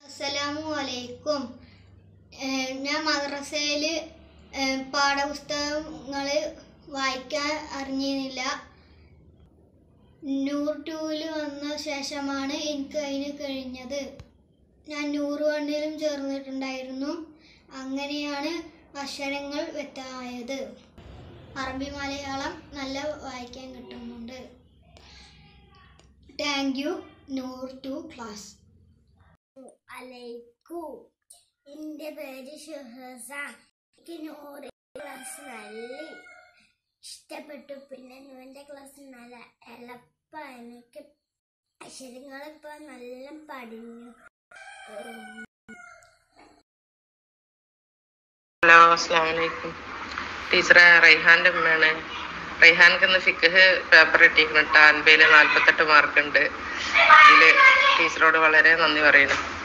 അസ്സലാമു അലൈക്കും ഏഹ് ഞാൻ മദ്രസയിൽ പാഠപുസ്തകങ്ങൾ വായിക്കാൻ അറിഞ്ഞിരുന്നില്ല നൂർ ടൂവിൽ വന്ന ശേഷമാണ് എനിക്ക് അതിന് കഴിഞ്ഞത് ഞാൻ നൂറ് വണ്ണിലും ചേർന്നിട്ടുണ്ടായിരുന്നു അങ്ങനെയാണ് അക്ഷരങ്ങൾ വ്യക്തമായത് അറബി മലയാളം നല്ല വായിക്കാൻ കിട്ടുന്നുണ്ട് താങ്ക് യു നൂർ ടു ക്ലാസ് അലൈക്കും എൻ്റെ പേര് ഷുഹസ എനിക്ക് നൂറ് ക്ലാസ് നല്ല ഇഷ്ടപ്പെട്ടു പിന്നെ നൂറിൻ്റെ ക്ലാസ് നല്ല എളുപ്പ എനിക്ക് അക്ഷരങ്ങളിപ്പോൾ നല്ല പഠിഞ്ഞു ഹലോ അസ്സാം വലൈക്കും ടീച്ചറെ റൈഹാന്റെ ഉമ്മയാണ് റൈഹാൻക്ക് ഇന്ന് ഫിക്ക് പേപ്പർ കിട്ടിയിരിക്കണം കേട്ടോ അൻപതിൽ നാൽപ്പത്തെട്ട് മാർക്ക് ഉണ്ട് ഇതില് ടീച്ചറോട് വളരെ നന്ദി പറയുന്നു